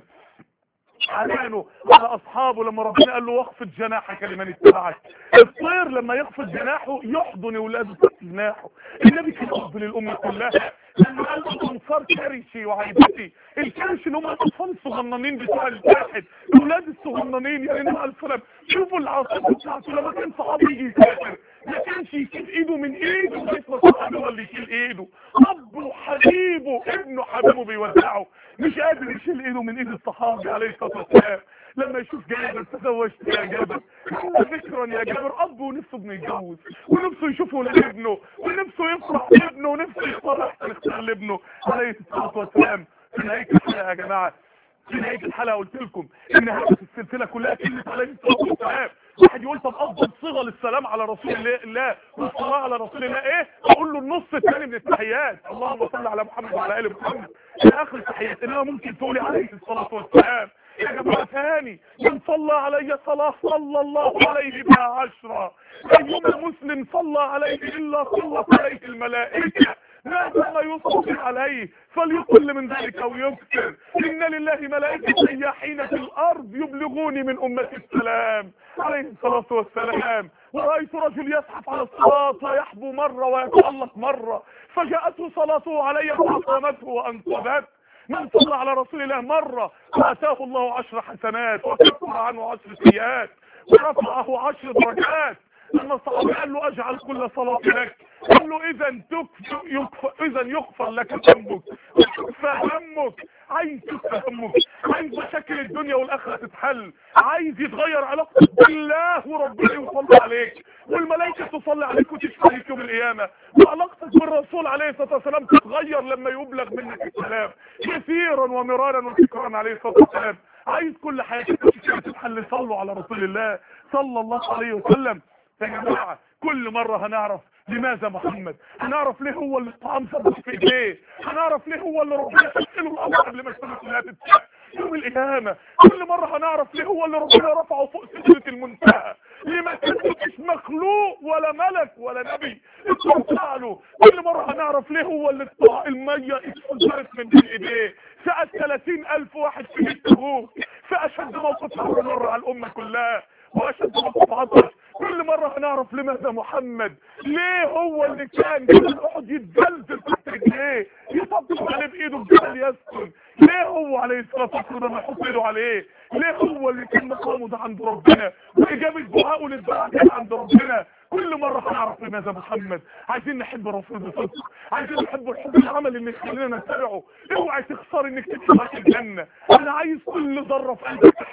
حنانه على اصحابه لما ربنا قال له واخفض جناحك لمن اتبعك الطير لما يخفض جناحه يحضن اولاده تحت جناحه النبي كان اب للامه كلها لما قال له انصار كرشي وعيبتي الكرش اللي هم الاطفال الصغننين بتوع الواحد الاولاد الصغننين يعني النبي عليه السلام شوفوا العاطفه بتاعته لما كان صحابي يجي يسافر ما كانش يشيل ايده من ايده جسم صحابي هو اللي يشيل ايده ابه وحبيبه ابنه حبيبه بيودعه مش قادر يشيل ايده من ايد الصحابي عليه الصلاه والسلام لما يشوف جابر تزوجت يا جابر ذكرا يا جابر اب ونفسه ابنه يتجوز ونفسه يشوفه ولاد ابنه ونفسه يفرح بابنه ونفسه يختار احسن اختيار لابنه عليه الصلاه والسلام في نهايه الحلقه يا جماعه في نهايه الحلقه قلت لكم ان هدف السلسله كلها كلمه عليه الصلاه والسلام واحد يقول طب افضل صيغه للسلام على رسول الله الله والصلاه على رسول الله ايه اقول له النص الثاني من التحيات اللهم صل على محمد وعلى ال محمد الى اخر التحيات انما ممكن تقولي عليه الصلاه والسلام يا جماعه ثاني من صلى علي صلاه صلى الله عليه بها عشرا ايما مسلم صلى عليه الا صلت عليه الملائكه ماذا ما يصلي عليه فليقل من ذلك او يكثر ان لله ملائكه سياحين في الارض يبلغوني من امه السلام عليه الصلاه والسلام ورايت رجل يزحف على الصلاه ويحبو مره ويتالق مره فجاءته صلاته علي فاقامته وانقذته من صلى على رسول الله مرة واتاه الله عشر حسنات وكفر عنه عشر سيئات ورفعه عشر درجات لما الصحابي قال له اجعل كل صلاة لك قال له اذا تكفر يكفر اذا يغفر لك ذنبك وتكفى همك عايز تكفى همك عايز مشاكل الدنيا والاخره تتحل عايز يتغير علاقتك بالله وربنا يصلي عليك والملائكه تصلي عليك وتشفع عليك يوم القيامه وعلاقتك بالرسول عليه الصلاه والسلام تتغير لما يبلغ منك الكلام كثيرا ومرارا وتكرارا عليه الصلاه والسلام عايز كل حياتك تتحل صلوا على رسول الله صلى الله عليه وسلم يا جماعه كل مره هنعرف لماذا محمد هنعرف ليه هو اللي الطعام ثبت في ايديه هنعرف ليه هو اللي ربنا شكله الامر قبل ما السماء كلها تتشق يوم القيامه كل مره هنعرف ليه هو اللي ربنا رفعه فوق سدره المنتهى ليه ما كانش مخلوق ولا ملك ولا نبي اتوقع له كل مره هنعرف ليه هو اللي الطع- الميه اتفجرت من بين ايديه سأل 30000 واحد في التبوك في اشد موقف مر على الامه كلها واشد موقف عطش كل مرة هنعرف لماذا محمد ليه هو اللي كان جبل احد يتزلزل تحت رجليه يطبق عليه بايده الجبل يسكن ليه هو عليه الصلاة والسلام لما يحط ايده عليه ليه هو اللي كان مقامه ده عند ربنا واجابة دعائه للدعاء كان عند ربنا كل مرة هنعرف لماذا محمد عايزين نحب الرسول بصدق عايزين نحب الحب العمل اللي يخلينا نتبعه اوعي تخسر انك تدخل الجنة انا عايز كل ذرة في قلبك تحس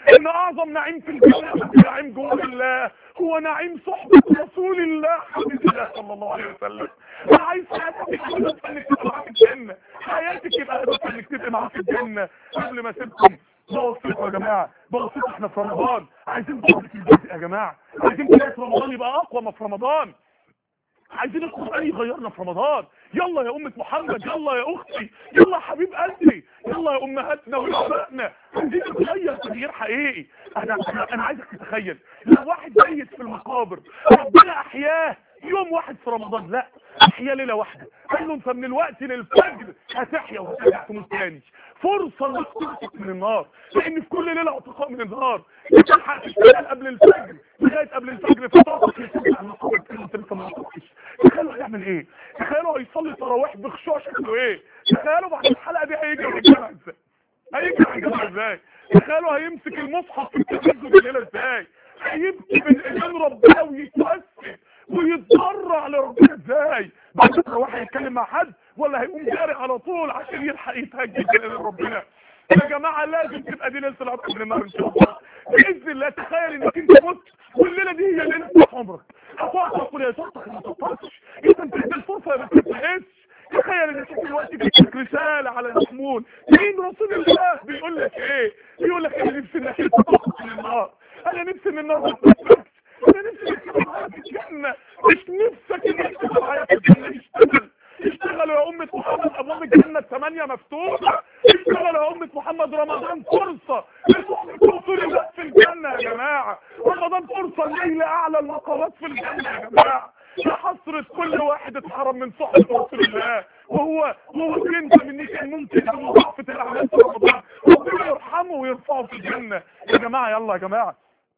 ان اعظم نعيم في الجنة نعيم جوه الله هو نعيم صحبة رسول الله حبيب الله صلى الله عليه وسلم انا عايز حياتك هدفها انك تبقى معاك الجنة حياتك يبقى هدفها انك تبقى معاك الجنة قبل ما اسيبكم بوصيكم يا جماعة بوصيكم احنا في رمضان عايزين بوصيك الجزء يا جماعة عايزين بداية رمضان يبقى اقوى ما في رمضان عايزين القرآن يغيرنا في رمضان يلا يا أمة محمد يلا يا أختي يلا يا حبيب قلبي يلا يا أمهاتنا وأبائنا عايزين نغير تغيير حقيقي أنا أنا, أنا عايزك تتخيل لو واحد ميت في المقابر ربنا أحياه يوم واحد في رمضان لا أحيا ليلة واحدة قال له أنت من الوقت للفجر هتحيا وهترجع تموت تاني فرصة انك تمسك من النار لأن في كل ليلة اعتقاء من النار تلحق تشتغل قبل الفجر لغاية قبل الفجر فترة انت لسه ما وصلتش تخيلوا هيعمل ايه تخيلوا هيصلي تراويح بخشوع شكله ايه تخيلوا بعد الحلقة دي هيجي الجامع ازاي هيجي الجامع ازاي تخيلوا هيمسك المصحف في التهجد الليلة ازاي هيبكي من ايمان ربنا ويتوسل ويتضرع لربنا ازاي بعد التراويح هيتكلم مع حد ولا هيقوم جاري على طول عشان يلحق يتهجد لربنا يا جماعة لازم تبقى دي ليلة العتق من النار ان شاء الله بإذن الله تخيل انك انت مت والليلة دي هي ليلة عمرك هتقعد تقول يا صوتك ما تطلعش اذا انت ادي الفرصة ما تتحسش تخيل انك انت دلوقتي بتشوف رسالة على المحمول مين رسول الله بيقول لك ايه بيقول لك انا نفسي انك انت تخرج من النار انا نفسي ان النار ما تتحسش انا نفسي انك تبقى معايا في الجنة مش نفسك انك تبقى معايا في الجنة اشتغل اشتغلوا يا أمة محمد أبواب الجنة الثمانية مفتوحة اشتغلوا يا أمة محمد رمضان فرصة لصحبة رسول الله في الجنة يا جماعة رمضان فرصة ليلة أعلى المقامات في الجنة يا جماعة لحصرة كل واحد اتحرم من صحبة رسول الله وهو وهو انت مني كان ممكن بمضاعفة الأعمال في رمضان ربنا يرحمه ويرفعه في الجنة يا جماعة يلا يا جماعة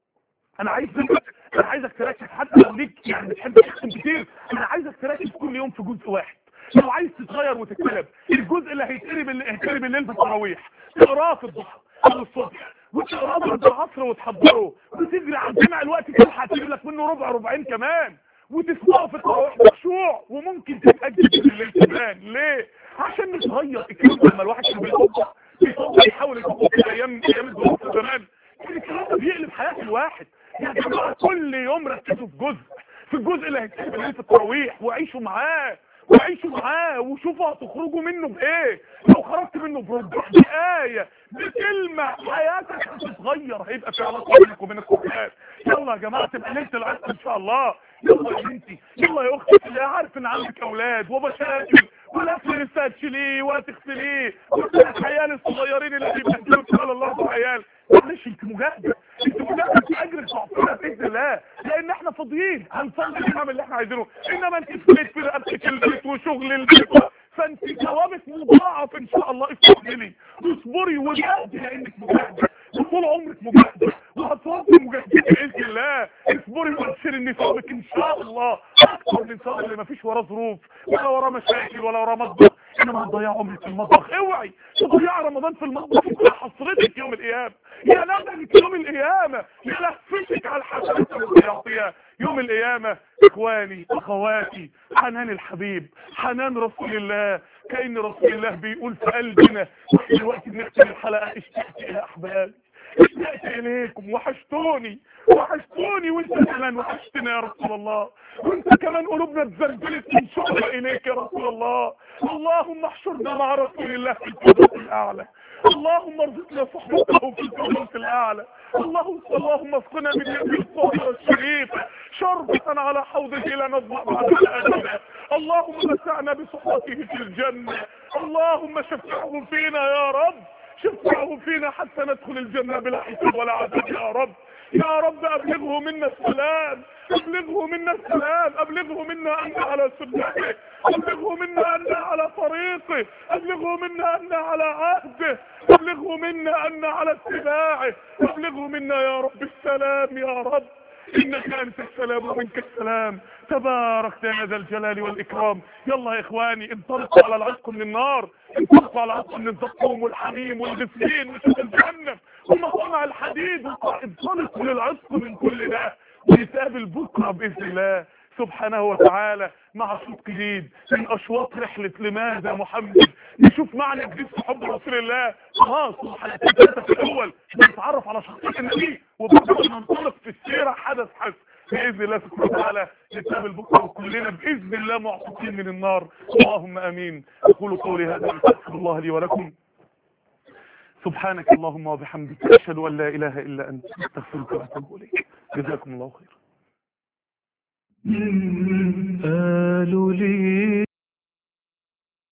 انا عايز انا عايزك تركز حتى لو ليك يعني بتحب تختم كتير انا عايزك تركز كل يوم في جزء واحد لو عايز تتغير وتتكلم الجزء اللي هيتقري بالليل هيتقري بالليل في التراويح تقراه في الضحى او الصبح وتقراه بعد العصر وتحضره وتجري على الجامع الوقت تلحق تجيب لك منه ربع ربعين كمان وتسمعه في التراويح مخشوع وممكن تتأجل بالليل كمان ليه؟ عشان نتغير الكلام لما الواحد كان بيطبق بيطبق يحاول يطبق في ايام ايام الدراسه زمان كان الكلام ده بيقلب حياه الواحد يا جماعه كل يوم ركزوا في جزء في الجزء اللي هيتكلم بالليل في التراويح وعيشوا معاه وعيشوا معاه وشوفوا هتخرجوا منه بايه لو خرجت منه بربع بآية بكلمة حياتك هتتغير هيبقى في علاقة بينك وبين القرآن يلا يا جماعة تبقى ليلة العشق ان شاء الله يلا يا بنتي يلا يا اختي انا عارف ان عندك اولاد ومشاكل ولا لسه تشيليه ولا تغسليه والعيال الصغيرين اللي بيبهدلوا سبحان الله عيال معلش انت مجاهده انت مجاهده في اجر تعطينا باذن الله لان احنا فاضيين هنصلي ونعمل اللي احنا عايزينه انما انت في بيت في رقبتك البيت وشغل البيت فانت ثوابك مضاعف ان شاء الله استحملي واصبري وجاهدي لانك مجاهده وطول عمرك مجاهده وهتصلي مجاهدين باذن الله اصبري وابشري ان ثوابك ان شاء الله اكتر من ثواب اللي مفيش وراه ظروف ولا وراه مشاكل ولا وراه مطبخ انما هتضيع عمرك في المطبخ اوعي تضيع رمضان في المطبخ يبقى حصرتك يوم القيامه يا ندمك يوم القيامه يا لفتك على الحسنات اللي يعطيها يوم القيامه اخواني اخواتي حنان الحبيب حنان رسول الله كأن رسول الله بيقول في قلبنا دلوقتي بنختم الحلقه اشتقت الى احبابي اشتقت اليكم وحشتوني وحشتوني وانت كمان وحشتنا يا رسول الله وانت كمان قلوبنا اتزلزلت من شوق اليك يا رسول الله اللهم احشرنا مع رسول الله في الفردوس الاعلى اللهم ارزقنا صحبته في الفردوس الاعلى اللهم اللهم اسقنا من يد الطاهره الشريفه شربة على حوضه لا نظمأ بعد الابد اللهم متعنا بصحبته في الجنه اللهم شفعه فينا يا رب شفعه فينا حتى ندخل الجنة بلا حساب ولا عذاب يا رب يا رب أبلغه منا السلام أبلغه منا السلام أبلغه منا أن على سنته أبلغه منا أن على طريقه أبلغه منا أن على عهده أبلغه منا أن على اتباعه أبلغه منا يا رب السلام يا رب إنك أنت السلام ومنك السلام تبارك يا ذا الجلال والإكرام يلا يا إخواني انطلقوا على العتق من النار انطلقوا على العتق من الزقوم والحميم والغسلين وشوف الجهنم ومقامع الحديد انطلقوا للعتق من كل ده ونتقابل بكرة بإذن الله سبحانه وتعالى مع شوط جديد من اشواط رحلة لماذا محمد نشوف معنى جديد في حب رسول الله خلاص الحلقتين ثلاثة في الاول بنتعرف على شخصية النبي وبعد ما ننطلق في السيرة حدث حدث باذن الله سبحانه وتعالى نتقابل بكره كلنا باذن الله معصومين من النار اللهم امين اقول قولي هذا استغفر الله لي ولكم سبحانك اللهم وبحمدك اشهد ان لا اله الا انت استغفرك واتوب اليك جزاكم الله خيرا